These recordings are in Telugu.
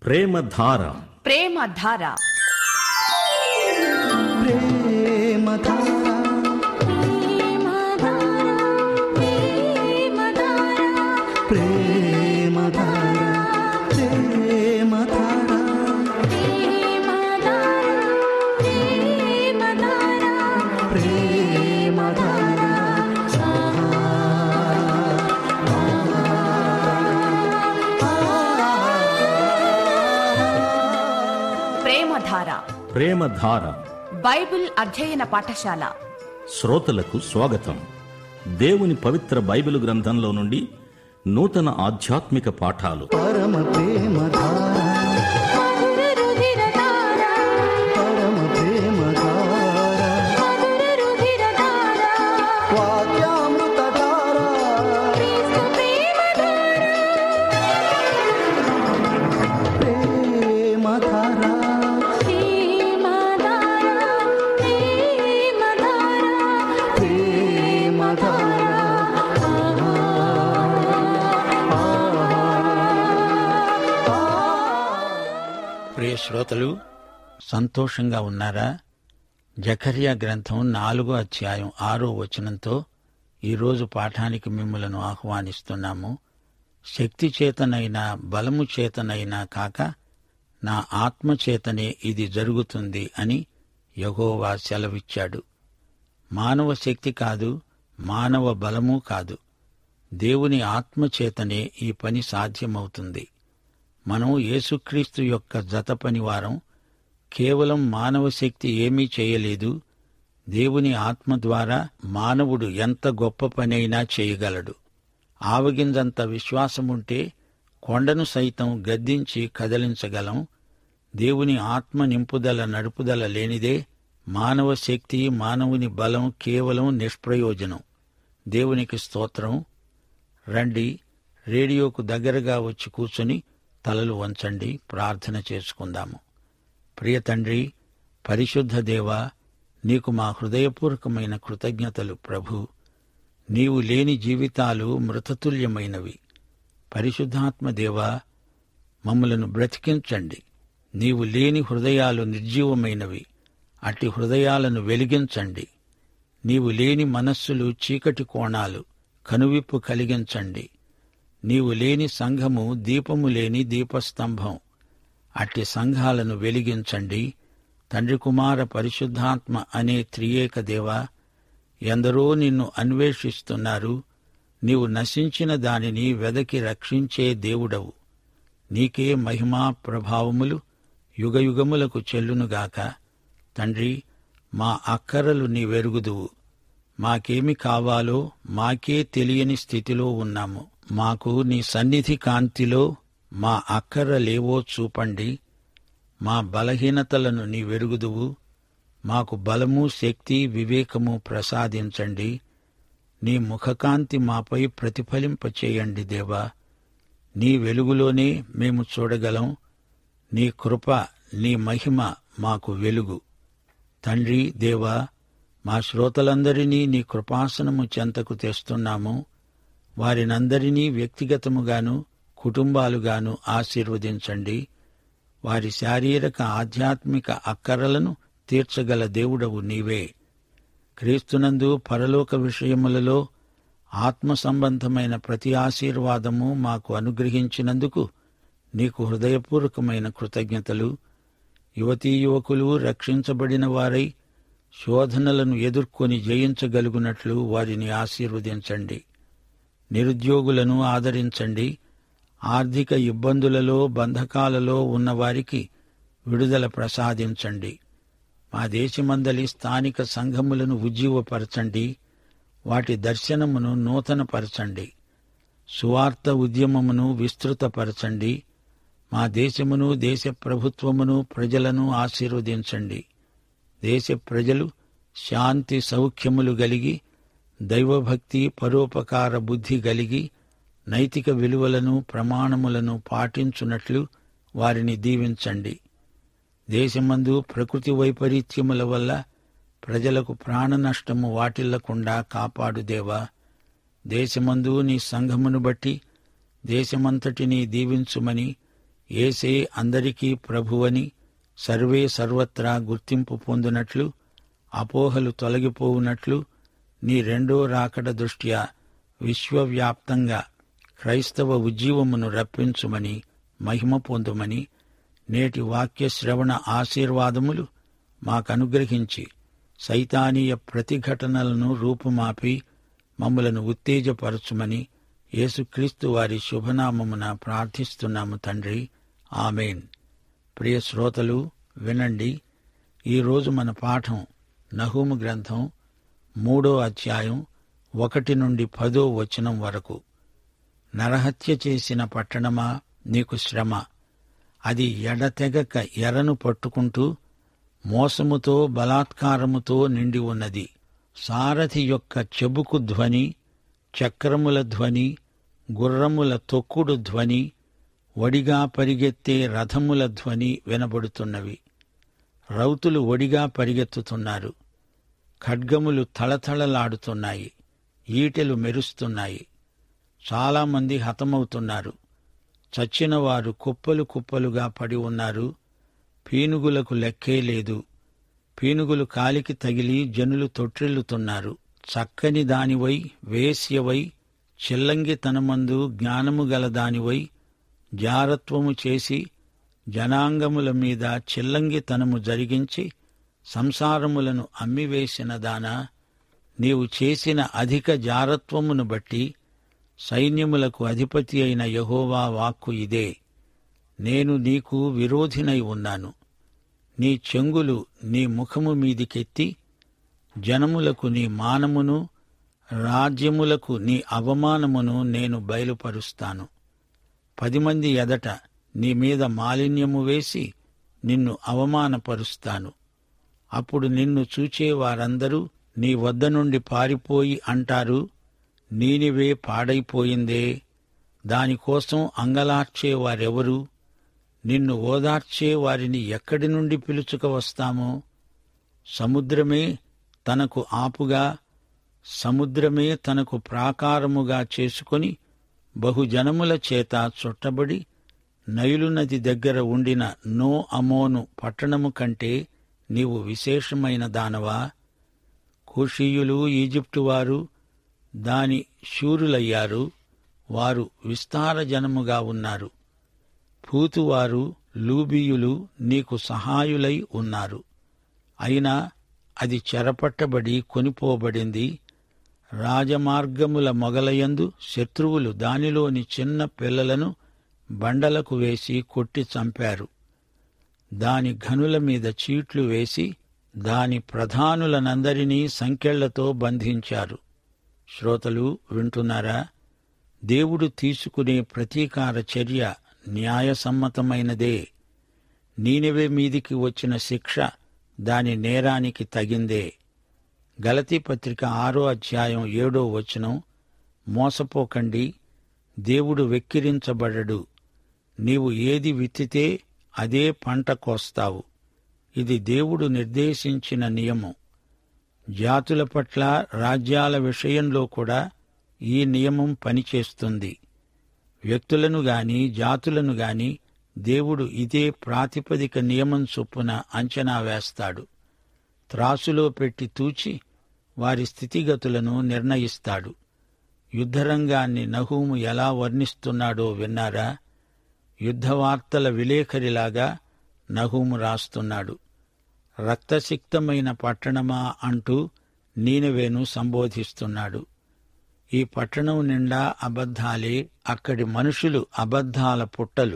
ప్రేమధార ప్రేమ ధార ప్రేమధార ప్రేమధార బైబిల్ అధ్యయన పాఠశాల శ్రోతలకు స్వాగతం దేవుని పవిత్ర బైబిలు గ్రంథంలో నుండి నూతన ఆధ్యాత్మిక పాఠాలు పరమ ప్రేమ పరమ ప్రేమ వాక్యామృత ప్రేమ ప్రేమ ప్రియ శ్రోతలు సంతోషంగా ఉన్నారా జకర్యా గ్రంథం నాలుగో అధ్యాయం ఆరో వచనంతో ఈరోజు పాఠానికి మిమ్మలను ఆహ్వానిస్తున్నాము శక్తి చేతనైనా బలము చేతనైనా కాక నా ఆత్మ చేతనే ఇది జరుగుతుంది అని యహోవా సెలవిచ్చాడు మానవ శక్తి కాదు మానవ బలము కాదు దేవుని ఆత్మ చేతనే ఈ పని సాధ్యమవుతుంది మనం యేసుక్రీస్తు యొక్క జత పనివారం కేవలం మానవ శక్తి ఏమీ చేయలేదు దేవుని ఆత్మ ద్వారా మానవుడు ఎంత గొప్ప పనైనా చేయగలడు ఆవగింజంత విశ్వాసముంటే కొండను సైతం గద్దించి కదిలించగలం దేవుని ఆత్మ నింపుదల నడుపుదల లేనిదే మానవ శక్తి మానవుని బలం కేవలం నిష్ప్రయోజనం దేవునికి స్తోత్రం రండి రేడియోకు దగ్గరగా వచ్చి కూర్చుని తలలు వంచండి ప్రార్థన చేసుకుందాము ప్రియ తండ్రి పరిశుద్ధ దేవా నీకు మా హృదయపూర్వకమైన కృతజ్ఞతలు ప్రభు నీవు లేని జీవితాలు మృతతుల్యమైనవి పరిశుద్ధాత్మ దేవా మమ్మలను బ్రతికించండి నీవు లేని హృదయాలు నిర్జీవమైనవి అట్టి హృదయాలను వెలిగించండి నీవు లేని మనస్సులు చీకటి కోణాలు కనువిప్పు కలిగించండి నీవు లేని సంఘము దీపము లేని దీపస్తంభం అట్టి సంఘాలను వెలిగించండి తండ్రి కుమార పరిశుద్ధాత్మ అనే త్రియేక దేవా ఎందరో నిన్ను అన్వేషిస్తున్నారు నీవు నశించిన దానిని వెదకి రక్షించే దేవుడవు నీకే మహిమా ప్రభావములు యుగయుగములకు చెల్లునుగాక తండ్రి మా అక్కరలు నీవెరుగుదువు మాకేమి కావాలో మాకే తెలియని స్థితిలో ఉన్నాము మాకు నీ సన్నిధి కాంతిలో మా అక్కరలేవో చూపండి మా బలహీనతలను నీ వెరుగుదువు మాకు బలము శక్తి వివేకము ప్రసాదించండి నీ ముఖకాంతి మాపై ప్రతిఫలింపచేయండి దేవా నీ వెలుగులోనే మేము చూడగలం నీ కృప నీ మహిమ మాకు వెలుగు తండ్రి దేవా మా శ్రోతలందరినీ నీ కృపాసనము చెంతకు తెస్తున్నాము వారినందరినీ వ్యక్తిగతముగాను కుటుంబాలుగాను ఆశీర్వదించండి వారి శారీరక ఆధ్యాత్మిక అక్కరలను తీర్చగల దేవుడవు నీవే క్రీస్తునందు పరలోక విషయములలో ఆత్మ సంబంధమైన ప్రతి ఆశీర్వాదము మాకు అనుగ్రహించినందుకు నీకు హృదయపూర్వకమైన కృతజ్ఞతలు యువతీ యువకులు రక్షించబడిన వారై శోధనలను ఎదుర్కొని జయించగలుగునట్లు వారిని ఆశీర్వదించండి నిరుద్యోగులను ఆదరించండి ఆర్థిక ఇబ్బందులలో బంధకాలలో ఉన్నవారికి విడుదల ప్రసాదించండి మా దేశమందలి స్థానిక సంఘములను ఉజ్జీవపరచండి వాటి దర్శనమును నూతనపరచండి సువార్త ఉద్యమమును విస్తృతపరచండి మా దేశమును దేశ ప్రభుత్వమును ప్రజలను ఆశీర్వదించండి దేశ ప్రజలు శాంతి సౌఖ్యములు గలిగి దైవభక్తి పరోపకార బుద్ధి గలిగి నైతిక విలువలను ప్రమాణములను పాటించున్నట్లు వారిని దీవించండి దేశమందు ప్రకృతి వైపరీత్యముల వల్ల ప్రజలకు ప్రాణ నష్టము వాటిల్లకుండా కాపాడుదేవా దేశమందు నీ సంఘమును బట్టి దేశమంతటినీ దీవించుమని ఏసే అందరికీ ప్రభువని సర్వే సర్వత్రా గుర్తింపు పొందినట్లు అపోహలు తొలగిపోవునట్లు నీ రెండో రాకడ దృష్ట్యా విశ్వవ్యాప్తంగా క్రైస్తవ ఉజ్జీవమును రప్పించుమని మహిమ పొందుమని నేటి వాక్య శ్రవణ ఆశీర్వాదములు మాకనుగ్రహించి సైతానీయ ప్రతిఘటనలను రూపుమాపి మమ్మలను ఉత్తేజపరచుమని యేసుక్రీస్తు వారి శుభనామమున ప్రార్థిస్తున్నాము తండ్రి ఆమెన్ ప్రియ శ్రోతలు వినండి ఈరోజు మన పాఠం నహూము గ్రంథం మూడో అధ్యాయం ఒకటి నుండి పదో వచనం వరకు నరహత్య చేసిన పట్టణమా నీకు శ్రమ అది ఎడతెగక ఎరను పట్టుకుంటూ మోసముతో బలాత్కారముతో నిండి ఉన్నది సారథి యొక్క చెబుకు ధ్వని చక్రముల ధ్వని గుర్రముల తొక్కుడు ధ్వని వడిగా పరిగెత్తే రథముల ధ్వని వినబడుతున్నవి రౌతులు ఒడిగా పరిగెత్తుతున్నారు ఖడ్గములు తళతళలాడుతున్నాయి ఈటెలు మెరుస్తున్నాయి చాలామంది హతమవుతున్నారు చచ్చిన వారు కుప్పలు కుప్పలుగా పడి ఉన్నారు పీనుగులకు లెక్కే లేదు పీనుగులు కాలికి తగిలి జనులు తొట్టిల్లుతున్నారు చక్కని దానివై వేశ్యవై చిల్లంగితనమందు జ్ఞానము గల దానివై జారత్వము చేసి జనాంగముల మీద చిల్లంగితనము జరిగించి సంసారములను అమ్మివేసిన దానా నీవు చేసిన అధిక జారత్వమును బట్టి సైన్యములకు అధిపతి అయిన యహోవా వాక్కు ఇదే నేను నీకు విరోధినై ఉన్నాను నీ చెంగులు నీ ముఖము మీదికెత్తి జనములకు నీ మానమును రాజ్యములకు నీ అవమానమును నేను బయలుపరుస్తాను పది మంది ఎదట నీ మీద మాలిన్యము వేసి నిన్ను అవమానపరుస్తాను అప్పుడు నిన్ను చూచే వారందరూ నీ వద్ద నుండి పారిపోయి అంటారు నీనివే పాడైపోయిందే దానికోసం అంగలార్చే వారెవరు నిన్ను ఓదార్చే వారిని ఎక్కడి నుండి పిలుచుక వస్తామో సముద్రమే తనకు ఆపుగా సముద్రమే తనకు ప్రాకారముగా చేసుకొని బహుజనముల చేత చుట్టబడి నైలు నది దగ్గర ఉండిన నో అమోను పట్టణము కంటే నీవు విశేషమైన దానవా కూషీయులు ఈజిప్టు వారు దాని శూరులయ్యారు వారు విస్తార జనముగా ఉన్నారు పూతువారు లూబీయులు నీకు సహాయులై ఉన్నారు అయినా అది చెరపట్టబడి కొనిపోబడింది రాజమార్గముల మొగలయందు శత్రువులు దానిలోని చిన్న పిల్లలను బండలకు వేసి కొట్టి చంపారు దాని ఘనుల మీద చీట్లు వేసి దాని ప్రధానులనందరినీ సంకెళ్లతో బంధించారు శ్రోతలు వింటున్నారా దేవుడు తీసుకునే ప్రతీకార చర్య న్యాయసమ్మతమైనదే నీనివే మీదికి వచ్చిన శిక్ష దాని నేరానికి తగిందే గలతీ పత్రిక ఆరో అధ్యాయం ఏడో వచనం మోసపోకండి దేవుడు వెక్కిరించబడడు నీవు ఏది విత్తితే అదే పంట కోస్తావు ఇది దేవుడు నిర్దేశించిన నియమం జాతుల పట్ల రాజ్యాల విషయంలో కూడా ఈ నియమం పనిచేస్తుంది వ్యక్తులను గాని జాతులను గాని దేవుడు ఇదే ప్రాతిపదిక నియమం చొప్పున అంచనా వేస్తాడు త్రాసులో పెట్టి తూచి వారి స్థితిగతులను నిర్ణయిస్తాడు యుద్ధరంగాన్ని నహూము ఎలా వర్ణిస్తున్నాడో విన్నారా యుద్ధవార్తల విలేఖరిలాగా నహూము రాస్తున్నాడు రక్తసిక్తమైన పట్టణమా అంటూ నీనవేను సంబోధిస్తున్నాడు ఈ పట్టణం నిండా అబద్ధాలే అక్కడి మనుషులు అబద్ధాల పుట్టలు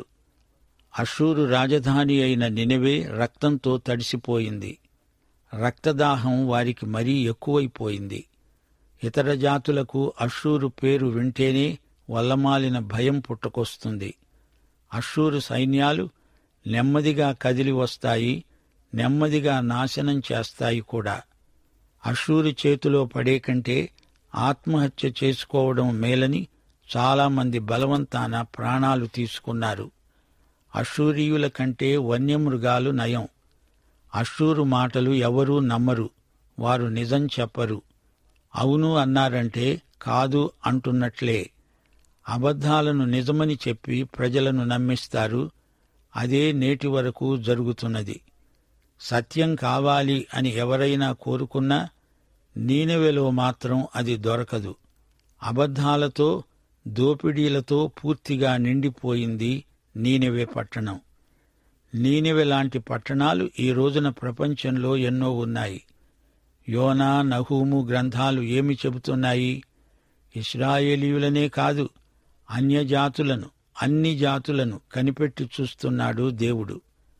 అషూరు రాజధాని అయిన నినవే రక్తంతో తడిసిపోయింది రక్తదాహం వారికి మరీ ఎక్కువైపోయింది ఇతర జాతులకు అషూరు పేరు వింటేనే వల్లమాలిన భయం పుట్టుకొస్తుంది అషూరు సైన్యాలు నెమ్మదిగా కదిలి వస్తాయి నెమ్మదిగా నాశనం చేస్తాయి కూడా అషూరు చేతిలో పడే కంటే ఆత్మహత్య చేసుకోవడం మేలని చాలామంది బలవంతాన ప్రాణాలు తీసుకున్నారు అషూరియుల కంటే వన్యమృగాలు నయం అషూరు మాటలు ఎవరూ నమ్మరు వారు నిజం చెప్పరు అవును అన్నారంటే కాదు అంటున్నట్లే అబద్ధాలను నిజమని చెప్పి ప్రజలను నమ్మిస్తారు అదే నేటి వరకు జరుగుతున్నది సత్యం కావాలి అని ఎవరైనా కోరుకున్నా నీనెవెలో మాత్రం అది దొరకదు అబద్ధాలతో దోపిడీలతో పూర్తిగా నిండిపోయింది నీనెవే పట్టణం నీనెవె లాంటి పట్టణాలు ఈ రోజున ప్రపంచంలో ఎన్నో ఉన్నాయి యోనా నహూము గ్రంథాలు ఏమి చెబుతున్నాయి ఇస్రాయేలీయులనే కాదు అన్యజాతులను అన్ని జాతులను కనిపెట్టి చూస్తున్నాడు దేవుడు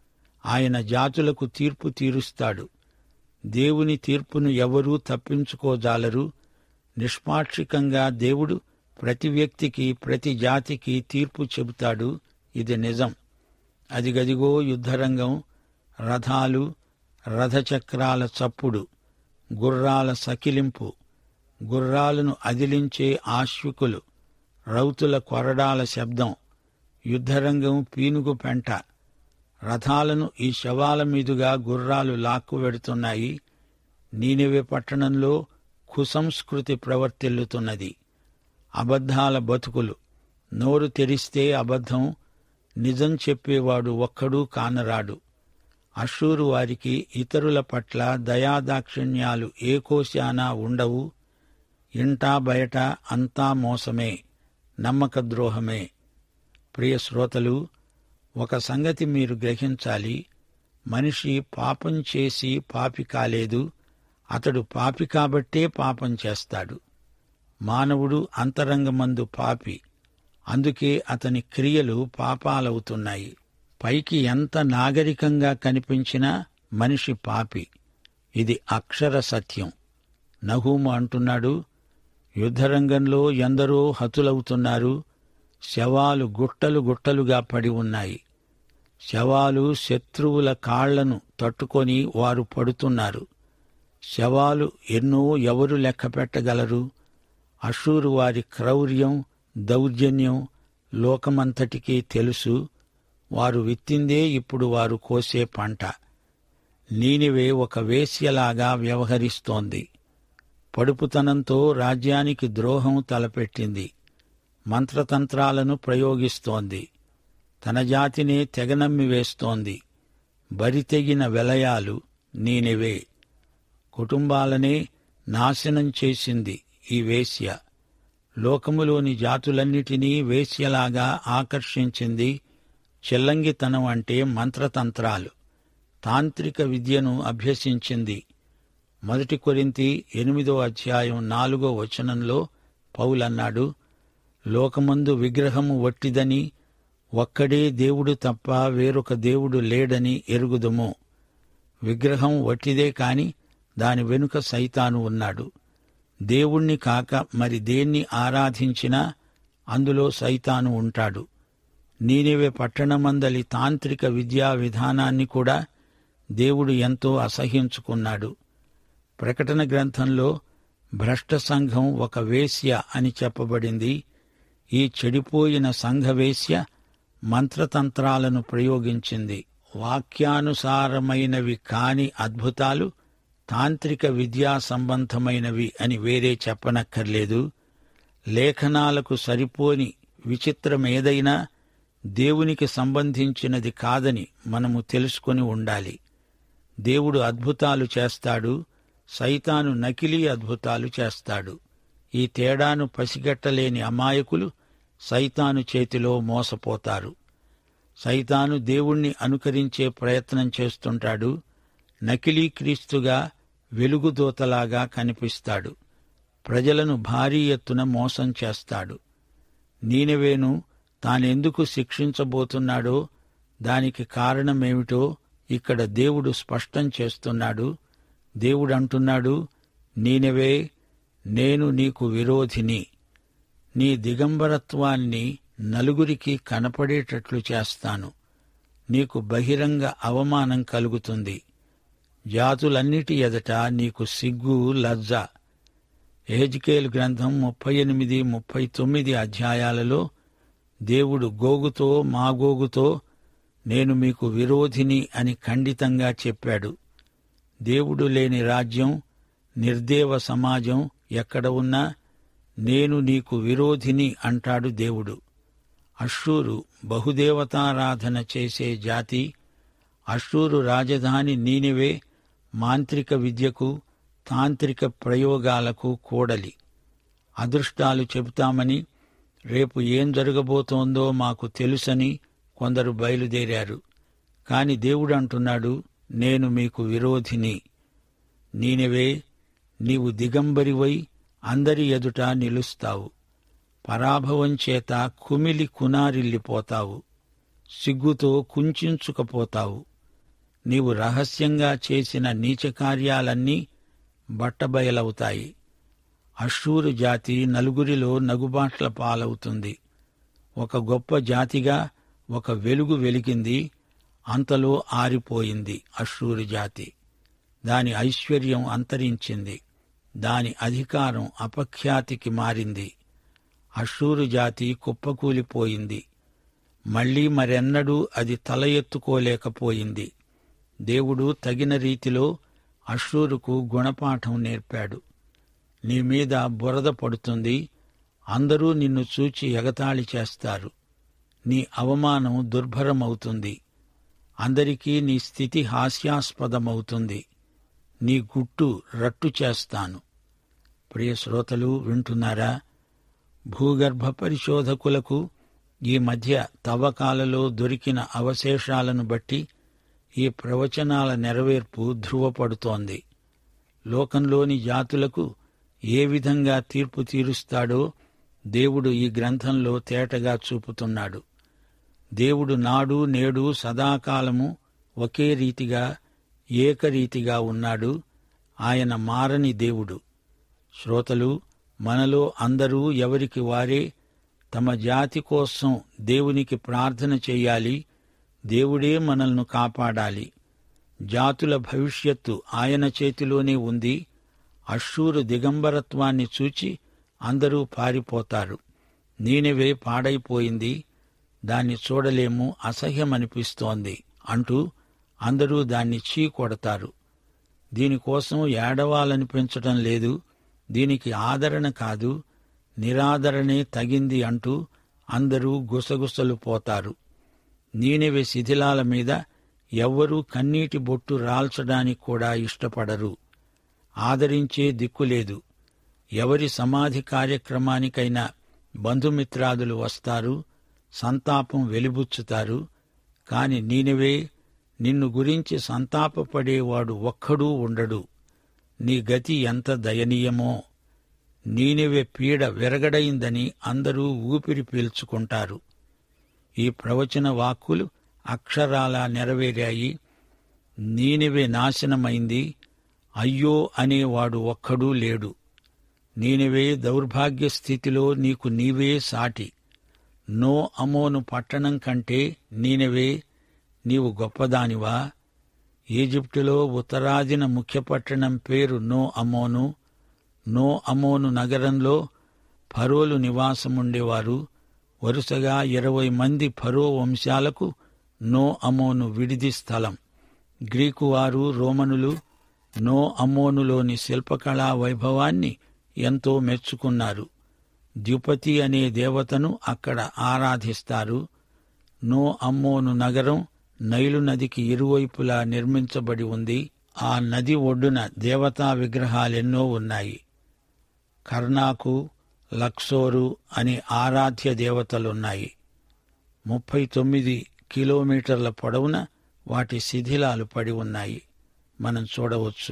ఆయన జాతులకు తీర్పు తీరుస్తాడు దేవుని తీర్పును ఎవరూ తప్పించుకోజాలరు నిష్పాక్షికంగా దేవుడు ప్రతి వ్యక్తికి ప్రతి జాతికి తీర్పు చెబుతాడు ఇది నిజం అదిగదిగో యుద్ధరంగం రథాలు రథచక్రాల చప్పుడు గుర్రాల సకిలింపు గుర్రాలను అదిలించే ఆశ్వికులు రౌతుల కొరడాల శబ్దం యుద్ధరంగం పీనుగు పెంట రథాలను ఈ శవాల మీదుగా గుర్రాలు లాక్కు వెడుతున్నాయి నీనివే పట్టణంలో కుసంస్కృతి ప్రవర్తిల్లుతున్నది అబద్ధాల బతుకులు నోరు తెరిస్తే అబద్ధం నిజం చెప్పేవాడు ఒక్కడూ కానరాడు అషూరు వారికి ఇతరుల పట్ల దయాదాక్షిణ్యాలు ఏ కోశానా ఉండవు ఇంటా బయట అంతా మోసమే నమ్మక ద్రోహమే ప్రియ శ్రోతలు ఒక సంగతి మీరు గ్రహించాలి మనిషి పాపం చేసి పాపి కాలేదు అతడు పాపి కాబట్టే పాపం చేస్తాడు మానవుడు అంతరంగమందు పాపి అందుకే అతని క్రియలు పాపాలవుతున్నాయి పైకి ఎంత నాగరికంగా కనిపించినా మనిషి పాపి ఇది అక్షర సత్యం నహూము అంటున్నాడు యుద్ధరంగంలో ఎందరో హతులవుతున్నారు శవాలు గుట్టలు గుట్టలుగా పడి ఉన్నాయి శవాలు శత్రువుల కాళ్లను తట్టుకొని వారు పడుతున్నారు శవాలు ఎన్నో ఎవరు లెక్క పెట్టగలరు అషూరు వారి క్రౌర్యం దౌర్జన్యం లోకమంతటికీ తెలుసు వారు విత్తిందే ఇప్పుడు వారు కోసే పంట నీనివే ఒక వేశ్యలాగా వ్యవహరిస్తోంది పడుపుతనంతో రాజ్యానికి ద్రోహం తలపెట్టింది మంత్రతంత్రాలను ప్రయోగిస్తోంది తన జాతినే తెగనమ్మి వేస్తోంది బరితెగిన వెలయాలు నీనివే కుటుంబాలనే నాశనం చేసింది ఈ వేశ్య లోకములోని జాతులన్నిటినీ వేశ్యలాగా ఆకర్షించింది చెల్లంగితనం అంటే మంత్రతంత్రాలు తాంత్రిక విద్యను అభ్యసించింది మొదటి కొరింతి ఎనిమిదో అధ్యాయం నాలుగో వచనంలో పౌలన్నాడు లోకమందు విగ్రహము వట్టిదని ఒక్కడే దేవుడు తప్ప వేరొక దేవుడు లేడని ఎరుగుదుము విగ్రహం వట్టిదే కాని దాని వెనుక సైతాను ఉన్నాడు దేవుణ్ణి కాక మరి దేన్ని ఆరాధించినా అందులో సైతాను ఉంటాడు నీనివే పట్టణమందలి తాంత్రిక విద్యా విధానాన్ని కూడా దేవుడు ఎంతో అసహ్యించుకున్నాడు ప్రకటన గ్రంథంలో భ్రష్ట సంఘం ఒక వేశ్య అని చెప్పబడింది ఈ చెడిపోయిన సంఘవేశ్య మంత్రతంత్రాలను ప్రయోగించింది వాక్యానుసారమైనవి కాని అద్భుతాలు తాంత్రిక విద్యా సంబంధమైనవి అని వేరే చెప్పనక్కర్లేదు లేఖనాలకు సరిపోని విచిత్రమేదైనా దేవునికి సంబంధించినది కాదని మనము తెలుసుకొని ఉండాలి దేవుడు అద్భుతాలు చేస్తాడు సైతాను నకిలీ అద్భుతాలు చేస్తాడు ఈ తేడాను పసిగట్టలేని అమాయకులు సైతాను చేతిలో మోసపోతారు సైతాను దేవుణ్ణి అనుకరించే ప్రయత్నం చేస్తుంటాడు నకిలీ క్రీస్తుగా వెలుగుదూతలాగా కనిపిస్తాడు ప్రజలను భారీ ఎత్తున మోసం చేస్తాడు నీనవేను తానెందుకు శిక్షించబోతున్నాడో దానికి కారణమేమిటో ఇక్కడ దేవుడు స్పష్టం చేస్తున్నాడు దేవుడు అంటున్నాడు నీనవే నేను నీకు విరోధిని నీ దిగంబరత్వాన్ని నలుగురికి కనపడేటట్లు చేస్తాను నీకు బహిరంగ అవమానం కలుగుతుంది జాతులన్నిటి ఎదట నీకు సిగ్గు లజ్జ ఏజ్కేల్ గ్రంథం ముప్పై ఎనిమిది ముప్పై తొమ్మిది అధ్యాయాలలో దేవుడు గోగుతో మాగోగుతో నేను మీకు విరోధిని అని ఖండితంగా చెప్పాడు దేవుడు లేని రాజ్యం నిర్దేవ సమాజం ఎక్కడ ఉన్నా నేను నీకు విరోధిని అంటాడు దేవుడు అషూరు బహుదేవతారాధన చేసే జాతి అషూరు రాజధాని నీనివే మాంత్రిక విద్యకు తాంత్రిక ప్రయోగాలకు కూడలి అదృష్టాలు చెబుతామని రేపు ఏం జరగబోతోందో మాకు తెలుసని కొందరు బయలుదేరారు కాని దేవుడు అంటున్నాడు నేను మీకు విరోధిని నీనివే నీవు దిగంబరివై అందరి ఎదుట నిలుస్తావు పరాభవం చేత కుమిలి కునారిల్లిపోతావు సిగ్గుతో కుంచుకుపోతావు నీవు రహస్యంగా చేసిన నీచ కార్యాలన్నీ బట్టబయలవుతాయి అషూరు జాతి నలుగురిలో నగుబాట్ల పాలవుతుంది ఒక గొప్ప జాతిగా ఒక వెలుగు వెలిగింది అంతలో ఆరిపోయింది అషూరు జాతి దాని ఐశ్వర్యం అంతరించింది దాని అధికారం అపఖ్యాతికి మారింది అషూరు జాతి కుప్పకూలిపోయింది మళ్లీ మరెన్నడూ అది తల ఎత్తుకోలేకపోయింది దేవుడు తగిన రీతిలో అషూరుకు గుణపాఠం నేర్పాడు నీ మీద బురద పడుతుంది అందరూ నిన్ను చూచి ఎగతాళి చేస్తారు నీ అవమానం దుర్భరమవుతుంది అందరికీ నీ స్థితి హాస్యాస్పదమవుతుంది నీ గుట్టు రట్టు చేస్తాను ప్రియ శ్రోతలు వింటున్నారా భూగర్భ పరిశోధకులకు ఈ మధ్య తవ్వకాలలో దొరికిన అవశేషాలను బట్టి ఈ ప్రవచనాల నెరవేర్పు ధృవపడుతోంది లోకంలోని జాతులకు ఏ విధంగా తీర్పు తీరుస్తాడో దేవుడు ఈ గ్రంథంలో తేటగా చూపుతున్నాడు దేవుడు నాడు నేడు సదాకాలము ఒకే రీతిగా ఏకరీతిగా ఉన్నాడు ఆయన మారని దేవుడు శ్రోతలు మనలో అందరూ ఎవరికి వారే తమ జాతి కోసం దేవునికి ప్రార్థన చేయాలి దేవుడే మనల్ని కాపాడాలి జాతుల భవిష్యత్తు ఆయన చేతిలోనే ఉంది అషూరు దిగంబరత్వాన్ని చూచి అందరూ పారిపోతారు నీనెవే పాడైపోయింది దాన్ని చూడలేము అసహ్యమనిపిస్తోంది అంటూ అందరూ దాన్ని చీకొడతారు దీనికోసం ఏడవాలనిపించటం లేదు దీనికి ఆదరణ కాదు నిరాదరణే తగింది అంటూ అందరూ గుసగుసలు పోతారు నీనెవె శిథిలాల మీద ఎవ్వరూ కన్నీటి బొట్టు రాల్చడానికి కూడా ఇష్టపడరు ఆదరించే దిక్కులేదు ఎవరి సమాధి కార్యక్రమానికైనా బంధుమిత్రాదులు వస్తారు సంతాపం వెలిబుచ్చుతారు కాని నీనివే నిన్ను గురించి సంతాపపడేవాడు ఒక్కడూ ఉండడు నీ గతి ఎంత దయనీయమో నీనివే పీడ విరగడైందని అందరూ ఊపిరి పీల్చుకుంటారు ఈ ప్రవచన వాక్కులు అక్షరాలా నెరవేరాయి నీనివే నాశనమైంది అయ్యో అనేవాడు ఒక్కడూ లేడు నీనివే దౌర్భాగ్య స్థితిలో నీకు నీవే సాటి నో అమోను పట్టణం కంటే నీనవే నీవు గొప్పదానివా ఈజిప్టులో ఉత్తరాదిన ముఖ్య పట్టణం పేరు నో అమోను నో అమోను నగరంలో ఫరోలు నివాసముండేవారు వరుసగా ఇరవై మంది ఫరో వంశాలకు నో అమోను విడిది స్థలం గ్రీకు వారు రోమనులు నో అమోనులోని శిల్పకళా వైభవాన్ని ఎంతో మెచ్చుకున్నారు ద్యుపతి అనే దేవతను అక్కడ ఆరాధిస్తారు నో అమ్మోను నగరం నైలు నదికి ఇరువైపులా నిర్మించబడి ఉంది ఆ నది ఒడ్డున దేవతా విగ్రహాలెన్నో ఉన్నాయి కర్ణాకు లక్సోరు అనే ఆరాధ్య దేవతలున్నాయి ముప్పై తొమ్మిది కిలోమీటర్ల పొడవున వాటి శిథిలాలు పడి ఉన్నాయి మనం చూడవచ్చు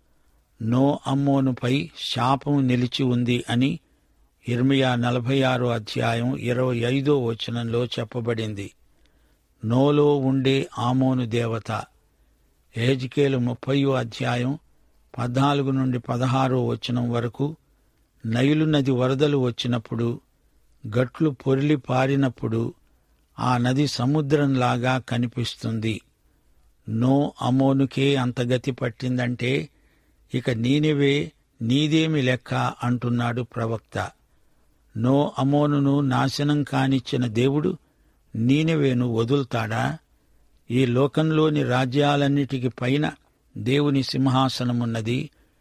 నో అమ్మోనుపై శాపం నిలిచి ఉంది అని ఇర్మియా నలభై ఆరో అధ్యాయం ఇరవై ఐదో వచనంలో చెప్పబడింది నోలో ఉండే ఆమోను దేవత ఏజికేలు ముప్పయో అధ్యాయం పద్నాలుగు నుండి పదహారో వచనం వరకు నైలు నది వరదలు వచ్చినప్పుడు గట్లు పొరిలి పారినప్పుడు ఆ నది సముద్రంలాగా కనిపిస్తుంది నో అమోనుకే అంత గతి పట్టిందంటే ఇక నీనివే నీదేమి లెక్క అంటున్నాడు ప్రవక్త నో అమోనును నాశనం కానిచ్చిన దేవుడు నీనివేను వదులుతాడా ఈ లోకంలోని రాజ్యాలన్నిటికి పైన దేవుని సింహాసనమున్నది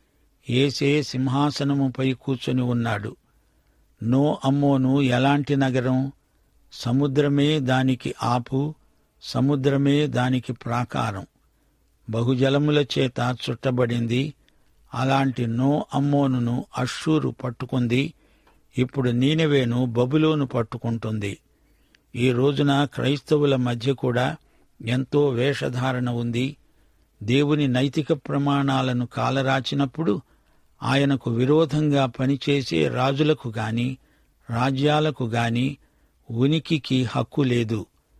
ఏసే సింహాసనముపై కూర్చొని ఉన్నాడు నో అమ్మోను ఎలాంటి నగరం సముద్రమే దానికి ఆపు సముద్రమే దానికి ప్రాకారం బహుజలముల చేత చుట్టబడింది అలాంటి నో అమ్మోనును అశ్షూరు పట్టుకుంది ఇప్పుడు నీనవేను బబులోను పట్టుకుంటుంది ఈ రోజున క్రైస్తవుల మధ్య కూడా ఎంతో వేషధారణ ఉంది దేవుని నైతిక ప్రమాణాలను కాలరాచినప్పుడు ఆయనకు విరోధంగా పనిచేసే రాజులకు గాని రాజ్యాలకు గాని ఉనికికి హక్కు లేదు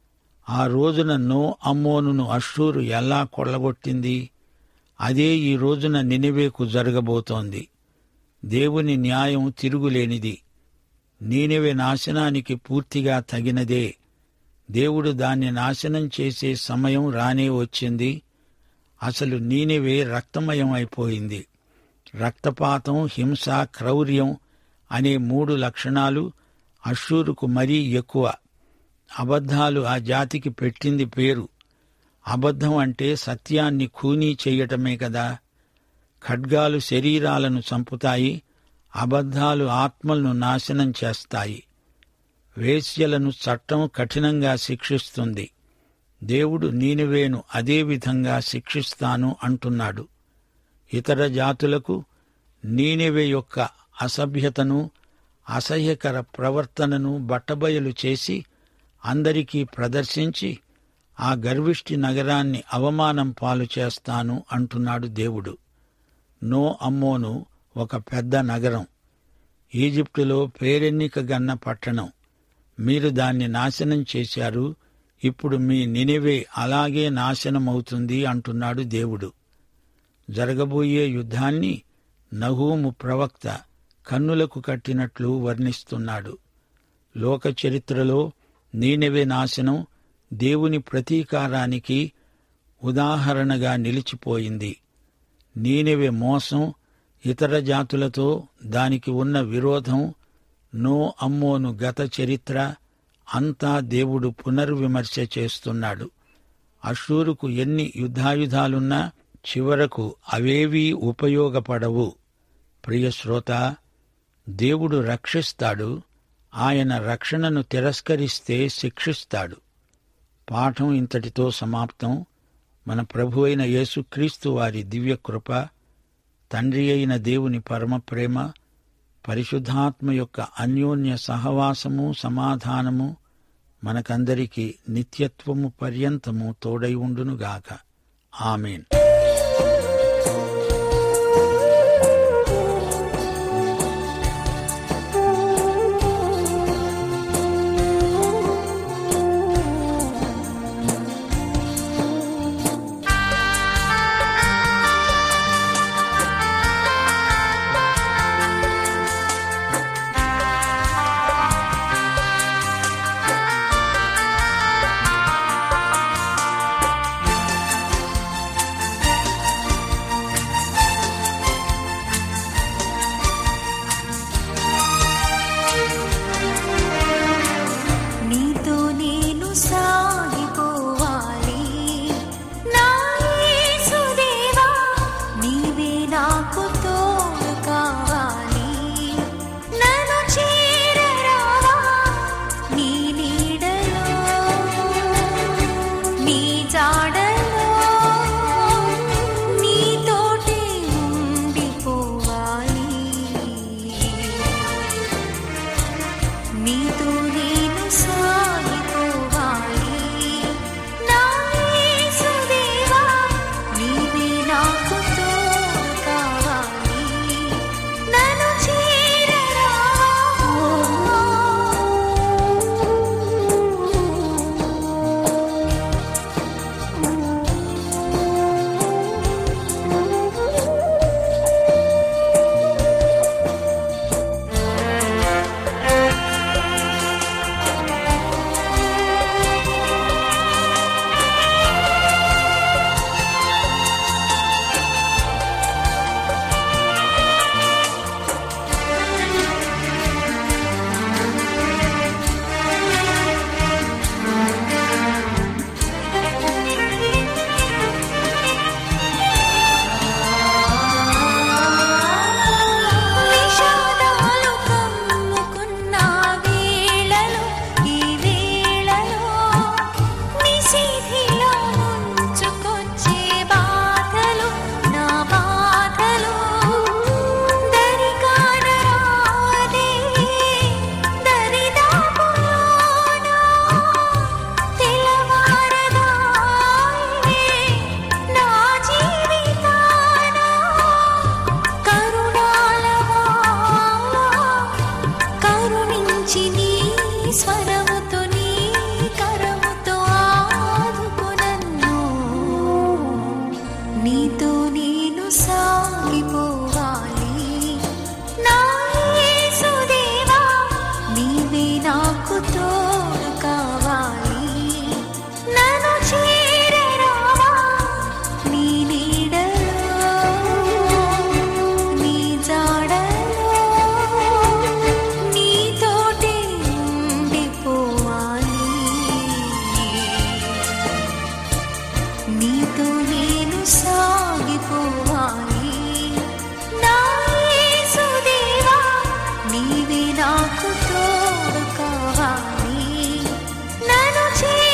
ఆ రోజున నో అమ్మోనును అశ్షూరు ఎలా కొల్లగొట్టింది అదే ఈ రోజున నినివేకు జరగబోతోంది దేవుని న్యాయం తిరుగులేనిది నీనెవె నాశనానికి పూర్తిగా తగినదే దేవుడు దాన్ని నాశనం చేసే సమయం రానే వచ్చింది అసలు నీనెవే రక్తమయం అయిపోయింది రక్తపాతం హింస క్రౌర్యం అనే మూడు లక్షణాలు అశ్షూరుకు మరీ ఎక్కువ అబద్ధాలు ఆ జాతికి పెట్టింది పేరు అబద్ధం అంటే సత్యాన్ని ఖూనీ చెయ్యటమే కదా ఖడ్గాలు శరీరాలను చంపుతాయి అబద్ధాలు ఆత్మలను నాశనం చేస్తాయి వేశ్యలను చట్టం కఠినంగా శిక్షిస్తుంది దేవుడు నీనివేను అదే విధంగా శిక్షిస్తాను అంటున్నాడు ఇతర జాతులకు నీనివే యొక్క అసభ్యతను అసహ్యకర ప్రవర్తనను బట్టబయలు చేసి అందరికీ ప్రదర్శించి ఆ గర్విష్టి నగరాన్ని అవమానం పాలు చేస్తాను అంటున్నాడు దేవుడు నో అమ్మోను ఒక పెద్ద నగరం ఈజిప్టులో పేరెన్నిక గన్న పట్టణం మీరు దాన్ని నాశనం చేశారు ఇప్పుడు మీ నినివే అలాగే నాశనమవుతుంది అంటున్నాడు దేవుడు జరగబోయే యుద్ధాన్ని నహూము ప్రవక్త కన్నులకు కట్టినట్లు వర్ణిస్తున్నాడు లోక చరిత్రలో నీనెవే నాశనం దేవుని ప్రతీకారానికి ఉదాహరణగా నిలిచిపోయింది నీనెవె మోసం ఇతర జాతులతో దానికి ఉన్న విరోధం నో అమ్మోను గత చరిత్ర అంతా దేవుడు పునర్విమర్శ చేస్తున్నాడు అషూరుకు ఎన్ని యుద్ధాయుధాలున్నా చివరకు అవేవీ ఉపయోగపడవు ప్రియశ్రోత దేవుడు రక్షిస్తాడు ఆయన రక్షణను తిరస్కరిస్తే శిక్షిస్తాడు పాఠం ఇంతటితో సమాప్తం మన ప్రభు అయిన యేసుక్రీస్తు వారి దివ్యకృప తండ్రి అయిన దేవుని పరమ ప్రేమ పరిశుద్ధాత్మ యొక్క అన్యోన్య సహవాసము సమాధానము మనకందరికీ నిత్యత్వము పర్యంతము తోడై ఉండునుగాక ఆమెన్ నీతో నేను సాగిపోవాలి నా యేసుదేవా నీవే నాకు తోడు కావాలి నన్ను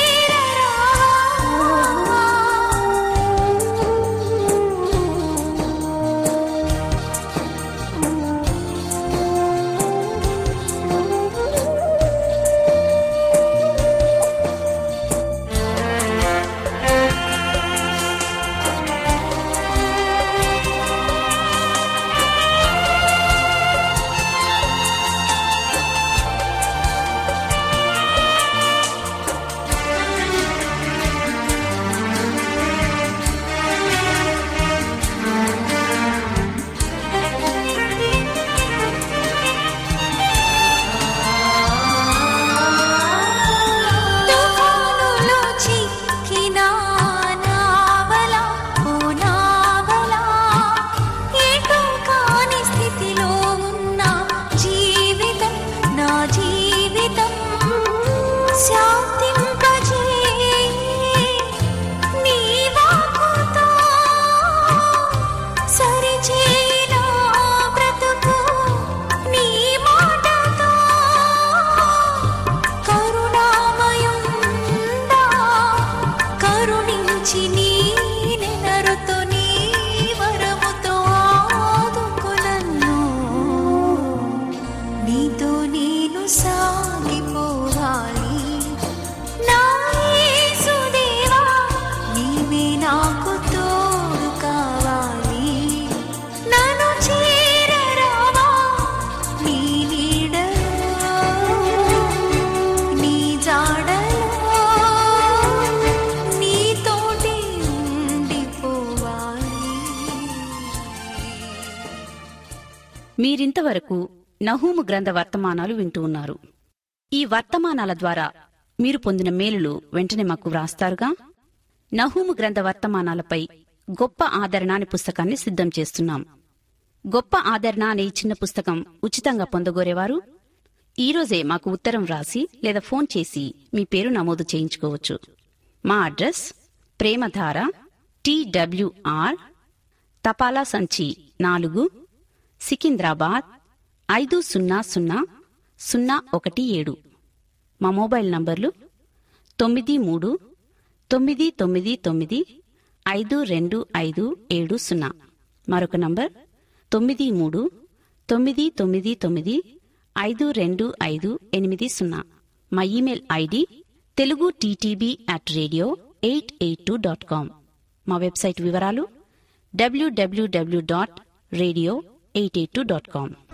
చేరరావా తుఫానులో చిక్కిన నావల ఓ నావల ఏటో కాని స్థితిలో ఉన్న జీవితం నా జీవితం శాంతింపజేయి నీ వాక్కుతో సరిచేయి నా బ్రతుకు నీ మాటతో కరుణామయుండా కరుణించి నీ నెనరుతో నీ వరముతో ఆదుకొనన్ను నీతో నేను సాగిపోవాలి నా యేసుదేవా నీవే నాకు తోడు కావాలి నన్ను చేరరావా నీ నీడలో నీ జాడలో నీతోటి ఉండిపోవాలి మీరింతవరకు నహూము గ్రంథ వర్తమానాలు వింటూ ఉన్నారు ఈ వర్తమానాల ద్వారా మీరు పొందిన మేలులు వెంటనే మాకు వ్రాస్తారుగా నహూము గ్రంథ వర్తమానాలపై గొప్ప ఆదరణ అనే పుస్తకాన్ని సిద్ధం చేస్తున్నాం గొప్ప ఆదరణ అనే ఈ చిన్న పుస్తకం ఉచితంగా పొందగోరేవారు ఈ రోజే మాకు ఉత్తరం వ్రాసి లేదా ఫోన్ చేసి మీ పేరు నమోదు చేయించుకోవచ్చు మా అడ్రస్ ప్రేమధార టీడబ్ల్యూఆర్ తపాలా సంచి నాలుగు సికింద్రాబాద్ ఐదు సున్నా సున్నా సున్నా ఒకటి ఏడు మా మొబైల్ నంబర్లు తొమ్మిది మూడు తొమ్మిది తొమ్మిది తొమ్మిది ఐదు రెండు ఐదు ఏడు సున్నా మరొక నంబర్ తొమ్మిది మూడు తొమ్మిది తొమ్మిది తొమ్మిది ఐదు రెండు ఐదు ఎనిమిది సున్నా మా email ID Telugu T T B at radio eight eight two dot com మా వెబ్సైట్ వివరాలు W W W dot radio eight eight two dot com